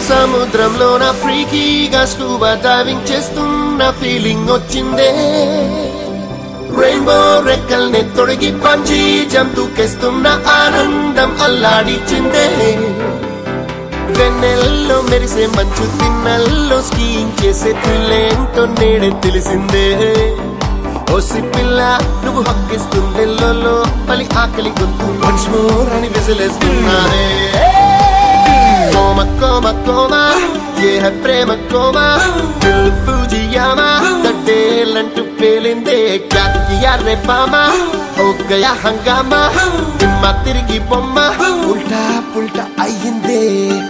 సముద్రంలో నా ఫ్రీకీగా స్కూబా డైవింగ్ చేస్తున్న ఫీలింగ్ వచ్చిందే రెయిన్బో రెక్కల్ని తొడిగి పంచి జంతుకెస్తున్న ఆనందం అల్లాడిచిందే వెన్నెల్లో మెరిసే మంచు తిన్నల్లో స్కీయింగ్ చేసే థ్రిల్లేంటో నేడే తెలిసిందే ఓసి పిల్ల నువ్వు హక్కిస్తుంది లో పలి ఆకలి గొంతు వన్స్ మోర్ అని విసిలేస్తున్నానే కోమ కోమ కోమ ఏ హై ప్రేమ కోమ దిల్ ఫూజియామా తడ్డేలంటూ పేలిందే క్యాకియా రే పామా ఓ గయా హంగామా తిమ్మ తిరిగి బొమ్మ ఉల్టా పుల్టా అయ్యిందే